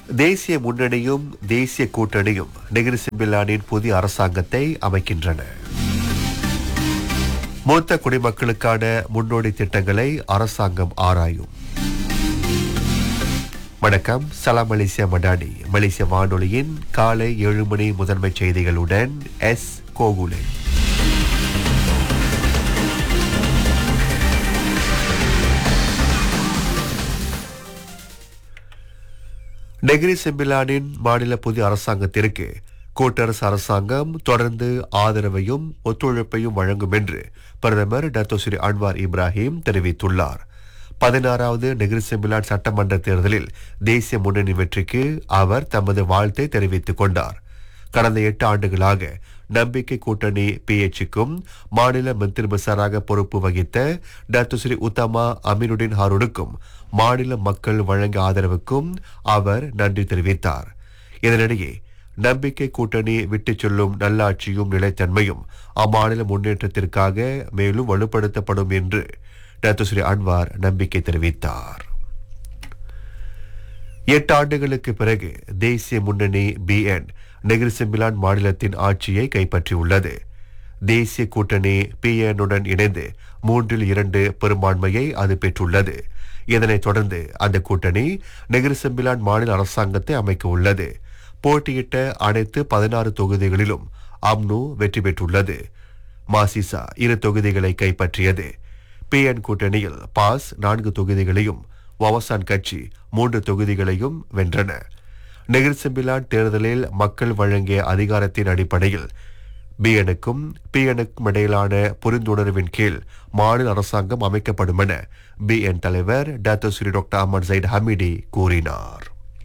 தேசிய முன்னணியும் தேசிய கூட்டணியும் நெகிரி சிம்பிலானின் புதிய அரசாங்கத்தை அமைக்கின்றன மூத்த குடிமக்களுக்கான முன்னோடி திட்டங்களை அரசாங்கம் ஆராயும் வணக்கம் சலாம் மலேசியா மடாடி மலேசிய வானொலியின் காலை ஏழு மணி முதன்மை செய்திகளுடன் எஸ் கோகுலே நெகிரி செம்பிலானின் மாநில புதிய அரசாங்கத்திற்கு கூட்டரசு அரசாங்கம் தொடர்ந்து ஆதரவையும் ஒத்துழைப்பையும் வழங்கும் என்று பிரதமர் டத்தோ ஸ்ரீ அன்வார் இப்ராஹிம் தெரிவித்துள்ளார் பதினாறாவது நெகிரி செம்பிலான் சட்டமன்ற தேர்தலில் தேசிய முன்னணி வெற்றிக்கு அவர் தமது வாழ்த்தை தெரிவித்துக் கொண்டார் கடந்த எட்டு ஆண்டுகளாக நம்பிக்கை கூட்டணி பிஎச்சுக்கும் மாநில மந்திரி மிசாராக பொறுப்பு வகித்த டாக்டர் ஸ்ரீ உத்தமா அமீனுடின் ஹாரூனுக்கும் மாநில மக்கள் வழங்கிய ஆதரவுக்கும் அவர் நன்றி தெரிவித்தார் இதனிடையே நம்பிக்கை கூட்டணி விட்டுச் செல்லும் நல்லாட்சியும் நிலைத்தன்மையும் அம்மாநில முன்னேற்றத்திற்காக மேலும் வலுப்படுத்தப்படும் என்று டாக்டர் ஸ்ரீ அன்வார் நம்பிக்கை தெரிவித்தார் எட்டு ஆண்டுகளுக்கு பிறகு தேசிய முன்னணி பிஎன் நெகிரி செம்பிலான் மாநிலத்தின் ஆட்சியை கைப்பற்றியுள்ளது தேசிய கூட்டணி பிஎனுடன் இணைந்து மூன்றில் இரண்டு பெரும்பான்மையை அது பெற்றுள்ளது இதனைத் தொடர்ந்து அந்த கூட்டணி நெகிரி செம்பிலான் மாநில அரசாங்கத்தை அமைக்க உள்ளது போட்டியிட்ட அனைத்து பதினாறு தொகுதிகளிலும் அம்னு வெற்றி பெற்றுள்ளது மாசிசா இரு தொகுதிகளை கைப்பற்றியது பிஎன் கூட்டணியில் பாஸ் நான்கு தொகுதிகளையும் வவசான் கட்சி மூன்று தொகுதிகளையும் வென்றன நெகிர் செம்பிலான் தேர்தலில் மக்கள் வழங்கிய அதிகாரத்தின் அடிப்படையில் பிஎனுக்கும் பிஎனுக்கும் இடையிலான புரிந்துணர்வின் கீழ் மாநில அரசாங்கம் அமைக்கப்படும் என பிஎன் தலைவர் doctor Seri doctor Ahmad Zahid Hamidi கூறினார்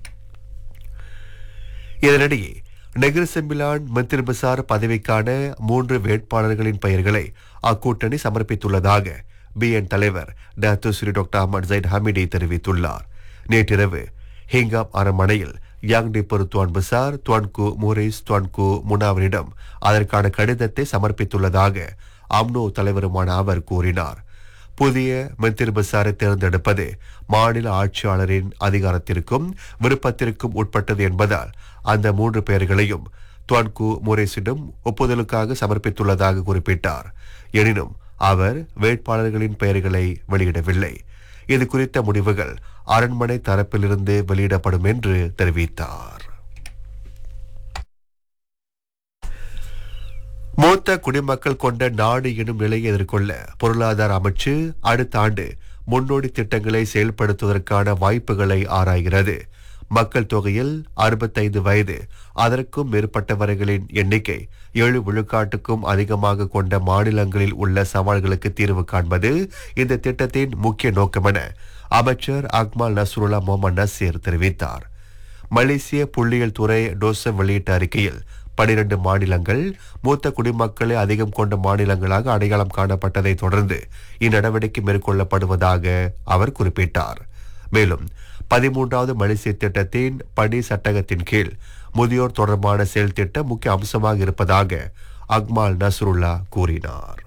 இதனிடையே நெகிர் செம்பிலான் மந்திரி பசார் பதவிக்கான மூன்று வேட்பாளர்களின் பெயர்களை அக்கூட்டணி சமர்ப்பித்துள்ளதாக பிஎன் தலைவர் doctor Seri doctor Ahmad Zahid Hamidi தெரிவித்துள்ளார் நேற்றிரவு ஹிங்காப் அரண்மனையில் Yang Dipertuan Besar Tuanku Muhriz Tuanku முனாவரிடம் அதற்கான கடிதத்தை சமர்ப்பித்துள்ளதாக அம்னோ தலைவருமான அவர் கூறினார் புதிய மந்திரி பசாரை தேர்ந்தெடுப்பது மாநில ஆட்சியாளரின் அதிகாரத்திற்கும் விருப்பத்திற்கும் உட்பட்டது என்பதால் அந்த மூன்று பெயர்களையும் துவான்கு முரேசிடம் ஒப்புதலுக்காக சமர்ப்பித்துள்ளதாக குறிப்பிட்டார் எனினும் அவர் வேட்பாளர்களின் பெயர்களை வெளியிடவில்லை இது குறித்த முடிவுகள் அரண்மனை தரப்பிலிருந்து வெளியிடப்படும் என்று தெரிவித்தார் மூத்த குடிமக்கள் கொண்ட நாடு எனும் நிலையை எதிர்கொள்ள பொருளாதார அமைச்சு அடுத்த ஆண்டு முன்னோடி திட்டங்களை செயல்படுத்துவதற்கான வாய்ப்புகளை ஆராய்கிறது மக்கள் தொகையில் அறுபத்தைந்து வயது அதற்கும் மேற்பட்டவர்களின் எண்ணிக்கை ஏழு விழுக்காட்டுக்கும் அதிகமாக கொண்ட மாநிலங்களில் உள்ள சவால்களுக்கு தீர்வு காண்பது இந்த திட்டத்தின் முக்கிய நோக்கமென அமைச்சர் அக்மால் நஸ்ருல்லா முகமது நசீர் தெரிவித்தார் மலேசிய புள்ளியியல் துறை டோசப் வெளியிட்ட அறிக்கையில் பனிரண்டு மாநிலங்கள் மூத்த குடிமக்களை அதிகம் கொண்ட மாநிலங்களாக அடையாளம் காணப்பட்டதை தொடர்ந்து இந்நடவடிக்கை மேற்கொள்ளப்படுவதாக அவர் குறிப்பிட்டார் மேலும் பதிமூன்றாவது மலேசிய திட்டத்தின் பணி சட்டகத்தின் கீழ் முதியோர் தொடர்பான செயல் திட்டம் முக்கிய அம்சமாக இருப்பதாக அக்மால் நஸ்ருல்லா கூறினார்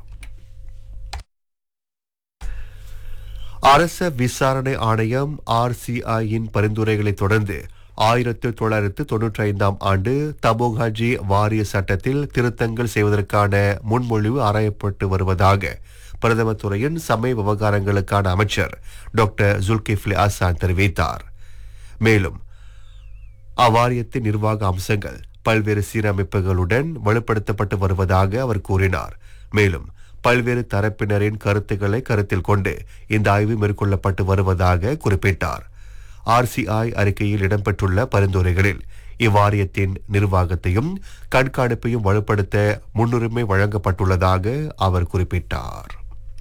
அரச விசாரணை ஆணையம் ஆர்சிஐயின் பரிந்துரைகளை தொடர்ந்து ஆயிரத்து தொள்ளாயிரத்து தொன்னூற்றி ஐந்தாம் ஆண்டு தபோகாஜி வாரிய சட்டத்தில் திருத்தங்கள் செய்வதற்கான முன்மொழிவு ஆராயப்பட்டு வருவதாக பிரதமர் துறையின் சமய விவகாரங்களுக்கான அமைச்சர் டாக்டர் ஜுல்கிஃப்லி ஆசான் தெரிவித்தார் மேலும் அவ்வாரியத்தின் நிர்வாக அம்சங்கள் பல்வேறு சீரமைப்புகளுடன் வலுப்படுத்தப்பட்டு வருவதாக அவர் கூறினார் மேலும் பல்வேறு தரப்பினரின் கருத்துக்களை கருத்தில் கொண்டு இந்த ஆய்வு மேற்கொள்ளப்பட்டு வருவதாக குறிப்பிட்டார் ஆர்சிஐ அறிக்கையில் இடம்பெற்றுள்ள பரிந்துரைகளில் இவ்வாரியத்தின் நிர்வாகத்தையும் கண்காணிப்பையும் வலுப்படுத்த முன்னுரிமை வழங்கப்பட்டுள்ளதாக அவர் குறிப்பிட்டார்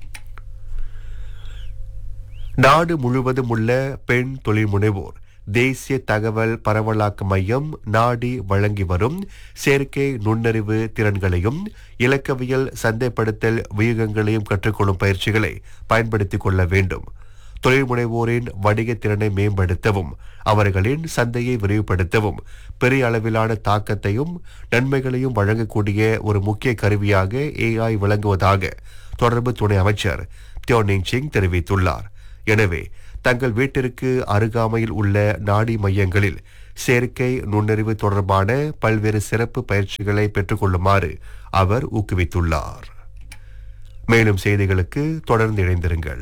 நாடு முழுவதும் உள்ள பெண் தொழில் முனைவோர் தேசிய தகவல் பரவலாக்க மையம் நாடி வழங்கி வரும் செயற்கை நுண்ணறிவு திறன்களையும் இலக்கவியல் சந்தைப்படுத்தல் வியூகங்களையும் கற்றுக்கொள்ளும் பயிற்சிகளை பயன்படுத்திக் கொள்ள வேண்டும் தொழில் முனைவோரின் வணிக திறனை மேம்படுத்தவும் அவர்களின் சந்தையை விரிவுபடுத்தவும் பெரிய அளவிலான தாக்கத்தையும் நன்மைகளையும் வழங்கக்கூடிய ஒரு முக்கிய கருவியாக ஏஐ விளங்குவதாக தொடர்பு துணை அமைச்சர் தியோனிங் சிங் தெரிவித்துள்ளார் எனவே தங்கள் வீட்டிற்கு அருகாமையில் உள்ள நாடி மையங்களில் செயற்கை நுண்ணறிவு தொடர்பான பல்வேறு சிறப்பு பயிற்சிகளை பெற்றுக்கொள்ளுமாறு அவர் ஊக்குவித்துள்ளார் மேலும் செய்திகளுக்கு தொடர்ந்து இணைந்திருங்கள்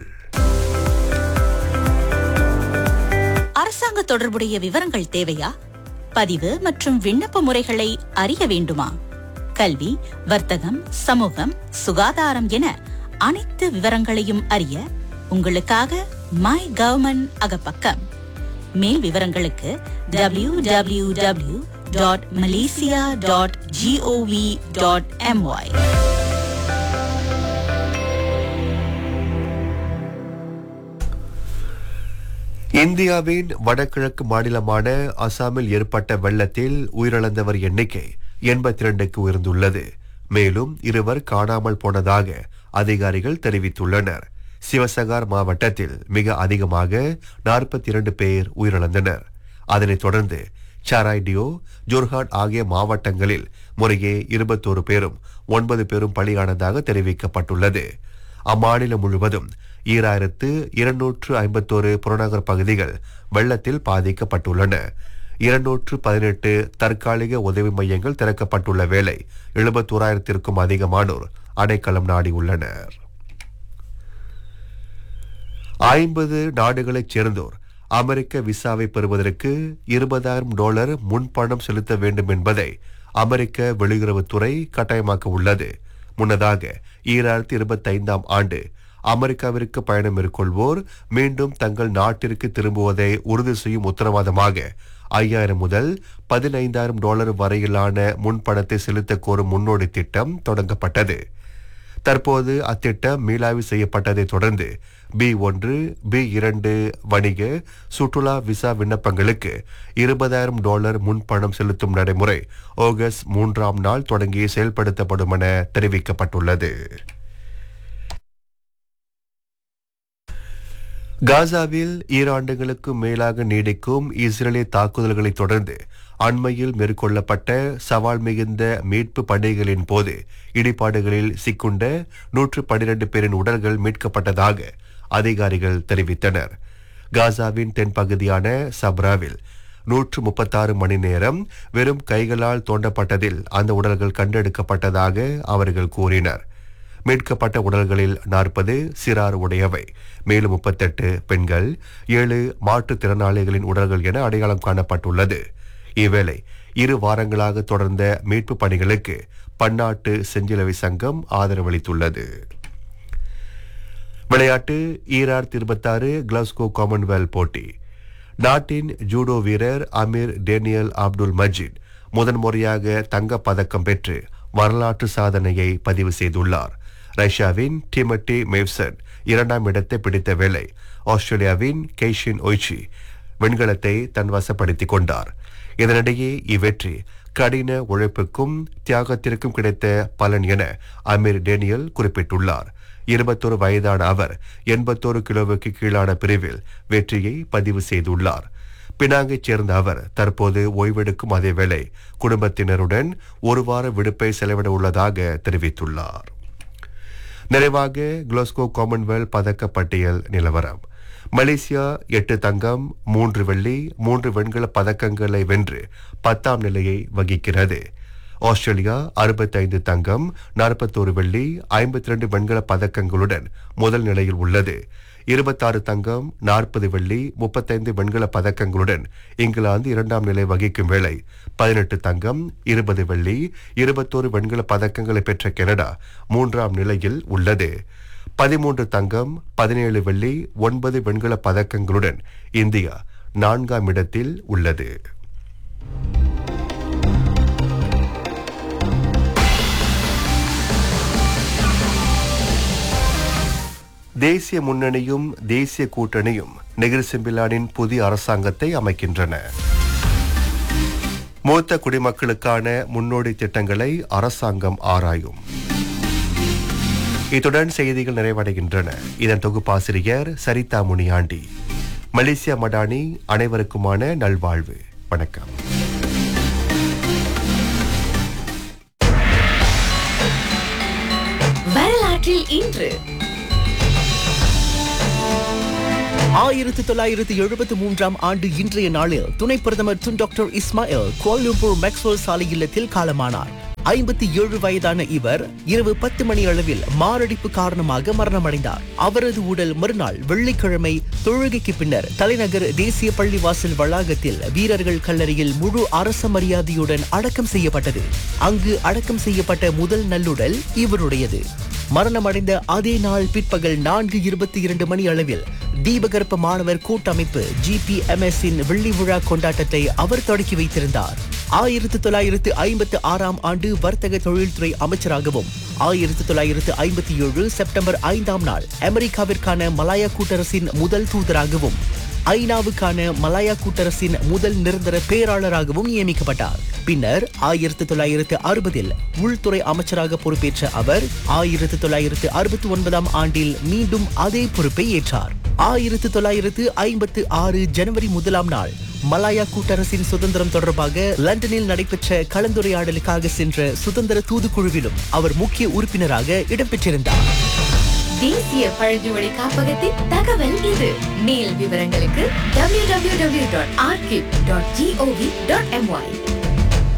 அரசாங்க தொடர்புடைய விவரங்கள் தேவையா பதிவு மற்றும் விண்ணப்ப முறைகளை அறிய வேண்டுமா கல்வி வர்த்தகம் சமூகம் சுகாதாரம் என அனைத்து விவரங்களையும் அறிய உங்களுக்காக மை கவர்மெண்ட் அகப்பக்கம் மேல் விவரங்களுக்கு W W W dot Malaysia dot GOV dot MY இந்தியாவின் வடகிழக்கு மாநிலமான அசாமில் ஏற்பட்ட வெள்ளத்தில் உயிரிழந்தவர் எண்ணிக்கை எண்பத்தி இரண்டுக்கு உயர்ந்துள்ளது மேலும் இருவர் காணாமல் போனதாக அதிகாரிகள் தெரிவித்துள்ளனர் சிவசகார் மாவட்டத்தில் மிக அதிகமாக நாற்பத்தி இரண்டு பேர் உயிரிழந்தனர் அதனைத் தொடர்ந்து சாராய்டியோ ஜோர்ஹாட் ஆகிய மாவட்டங்களில் முறையே இருபத்தோரு பேரும் ஒன்பது பேரும் பலியானதாக தெரிவிக்கப்பட்டுள்ளது அம்மாநிலம் முழுவதும் ஈராயிரத்து இருநூற்று ஐம்பத்தோரு புறநகர் பகுதிகள் வெள்ளத்தில் பாதிக்கப்பட்டுள்ளன இருநூற்று பதினெட்டு தற்காலிக உதவி மையங்கள் திறக்கப்பட்டுள்ள வேளை எழுபத்தோராயிரத்திற்கும் அதிகமானோர் அடைக்கலம் நாடியுள்ளனர் ஐம்பது நாடுகளைச் சேர்ந்தோர் அமெரிக்க விசாவை பெறுவதற்கு இருபதாயிரம் டாலர் முன்பணம் செலுத்த வேண்டும் என்பதை அமெரிக்க வெளியுறவுத்துறை கட்டாயமாக்க உள்ளது முன்னதாக ஈராயிரத்தி இருபத்தி ஐந்தாம் ஆண்டு அமெரிக்காவிற்கு பயணம் மேற்கொள்வோர் மீண்டும் தங்கள் நாட்டிற்கு திரும்புவதை உறுதி செய்யும் உத்தரவாதமாக ஐயாயிரம் முதல் பதினைந்தாயிரம் டாலர் வரையிலான முன்பணத்தை செலுத்த கோரும் முன்னோடி திட்டம் தொடங்கப்பட்டது தற்போது அத்திட்டம் மீளாய்வு செய்யப்பட்டதைத் தொடர்ந்து பி ஒன்று பி இரண்டு வணிக சுற்றுலா விசா விண்ணப்பங்களுக்கு இருபதாயிரம் டாலர் முன்பணம் செலுத்தும் நடைமுறை ஆகஸ்ட் மூன்றாம் நாள் தொடங்கி செயல்படுத்தப்படும் என தெரிவிக்கப்பட்டுள்ளது காசாவில் ஈராண்டுகளுக்கு மேலாக நீடிக்கும் இஸ்ரேலிய தாக்குதல்களை தொடர்ந்து அண்மையில் மேற்கொள்ளப்பட்ட சவால் மிகுந்த மீட்பு பணிகளின் போது இடிபாடுகளில் சிக்குண்ட நூற்று பனிரெண்டு பேரின் உடல்கள் மீட்கப்பட்டதாக அதிகாரிகள் தெரிவித்தனர் காசாவின் தென்பகுதியான சப்ராவில் நூற்று முப்பத்தாறு மணி நேரம் வெறும் கைகளால் தோண்டப்பட்டதில் அந்த உடல்கள் கண்டெடுக்கப்பட்டதாக அவர்கள் கூறினர் மீட்கப்பட்ட உடல்களில் நாற்பது சிறார் உடையவை மேலும் முப்பத்தெட்டு பெண்கள் ஏழு மாற்றுத்திறனாளிகளின் உடல்கள் என அடையாளம் காணப்பட்டுள்ளது இவ்வேளை இரு வாரங்களாக தொடர்ந்த மீட்பு பணிகளுக்கு பன்னாட்டு செஞ்சிலுவை சங்கம் ஆதரவளித்துள்ளது விளையாட்டு ஈராயிரத்தி இருபத்தாறு கிளாஸ்கோ காமன்வெல்த் போட்டி நாட்டின் ஜூடோ வீரர் அமீர் டேனியல் அப்துல் மஜித் முதன்முறையாக தங்கப் பதக்கம் பெற்று வரலாற்று சாதனையை பதிவு செய்துள்ளார் ரஷ்யாவின் டிமட்டி மேவ்சன் இரண்டாம் இடத்தை பிடித்த வேளை ஆஸ்திரேலியாவின் கெய்ஷின் ஒய்ச்சி வெண்கலத்தை தன் வசப்படுத்திக் கொண்டார் இதனிடையே இவ்வெற்றி கடின உழைப்புக்கும் தியாகத்திற்கும் கிடைத்த பலன் என அமீர் டேனியல் குறிப்பிட்டுள்ளார் இருபத்தொரு வயதான அவர் எண்பத்தோரு கிலோவுக்கு கீழான பிரிவில் வெற்றியை பதிவு செய்துள்ளார் பினாங்கைச் சேர்ந்த அவர் தற்போது ஓய்வெடுக்கும் அதேவேளை குடும்பத்தினருடன் ஒரு வார விடுப்பை செலவிட உள்ளதாக தெரிவித்துள்ளார் நிறைவாக குளோஸ்கோ காமன்வெல்த் பதக்க பட்டியல் நிலவரம் மலேசியா எட்டு தங்கம் மூன்று வெள்ளி மூன்று வெண்கல பதக்கங்களை வென்று பத்தாம் நிலையை வகிக்கிறது ஆஸ்திரேலியா அறுபத்தைந்து தங்கம் நாற்பத்தோரு வெள்ளி ஐம்பத்தி ரெண்டு வெண்கல பதக்கங்களுடன் முதல் நிலையில் உள்ளது இருபத்தாறு தங்கம் நாற்பது வெள்ளி முப்பத்தைந்து வெண்கல பதக்கங்களுடன் இங்கிலாந்து இரண்டாம் நிலை வகிக்கும் வேளை பதினெட்டு தங்கம் இருபது வெள்ளி இருபத்தோரு வெண்கல பதக்கங்களை பெற்ற கனடா மூன்றாம் நிலையில் உள்ளது பதிமூன்று தங்கம் பதினேழு வெள்ளி ஒன்பது வெண்கல பதக்கங்களுடன் இந்தியா நான்காம் இடத்தில் உள்ளது தேசிய முன்னணியும் தேசிய கூட்டணியும் நெகிர் சிம்பிலானின் புதிய அரசாங்கத்தை அமைக்கின்றன மூத்த குடிமக்களுக்கான முன்னோடி திட்டங்களை அரசாங்கம் ஆராயும் இத்துடன் செய்திகள் நிறைவடைகின்றன இதன் தொகுப்பாசிரியர் சரிதா முனியாண்டி மலேசியா மடானி அனைவருக்குமான நல்வாழ்வு வணக்கம் வரலாற்றில் இன்று ஆயிரத்தி தொள்ளாயிரத்தி எழுபத்தி மூன்றாம் ஆண்டு இன்றைய நாளில் துணை பிரதமர் துன் டாக்டர் இஸ்மாயில் கோலம்பூர் மேக்ஸ்வெல் சாலை இல்லத்தில் காலமானார் ஐம்பத்தி ஏழு வயதான இவர் இரவு பத்து மணி அளவில் மாரடைப்பு காரணமாக மரணமடைந்தார் அவரது உடல் மறுநாள் வெள்ளிக்கிழமை தொழுகைக்கு பின்னர் தலைநகர் தேசிய பள்ளிவாசல் வளாகத்தில் வீரர்கள் கல்லறையில் முழு அரச மரியாதையுடன் அடக்கம் செய்யப்பட்டது அங்கு அடக்கம் செய்யப்பட்ட முதல் நல்லுடல் இவருடையது மரணமடைந்த அதே நாள் பிற்பகல் நான்கு இருபத்தி இரண்டு மணி அளவில் தீபகற்ப மாணவர் கூட்டமைப்பு ஜிபிஎம்எஸ் இன் வெள்ளி விழா கொண்டாட்டத்தை அவர் தொடக்கி வைத்திருந்தார் ஆயிரத்து தொள்ளாயிரத்து ஐம்பத்து ஆறாம் ஆண்டு வர்த்தக தொழில்துறை அமைச்சராகவும் ஆயிரத்து தொள்ளாயிரத்து ஐம்பத்தி ஏழு செப்டம்பர் ஐந்தாம் நாள் அமெரிக்காவிற்கான மலாயா கூட்டரசின் முதல் தூதராகவும் ஐநாவுக்கான மலாயா கூட்டரசின் முதல் நிரந்தர பேராளராகவும் நியமிக்கப்பட்டார் பின்னர் ஆயிரத்து தொள்ளாயிரத்து அறுபதில் உள்துறை அமைச்சராக பொறுப்பேற்ற அவர் ஆயிரத்து தொள்ளாயிரத்து அறுபத்தி ஒன்பதாம் ஆண்டில் மீண்டும் அதே பொறுப்பை ஏற்றார் ஆயிரத்து தொள்ளாயிரத்து ஐம்பத்து ஆறு ஜனவரி முதலாம் நாள் மலாயா கூட்டரசின் சுதந்திரம் தொடர்பாக லண்டனில் நடைபெற்ற கலந்துரையாடலுக்காக சென்ற சுதந்திர தூதுக்குழுவிலும் அவர் முக்கிய உறுப்பினராக இடம்பெற்றிருந்தார் தேசிய பழங்குடி காப்பகத்தின் தகவல் இது மேல் விவரங்களுக்கு www.archive.gov.my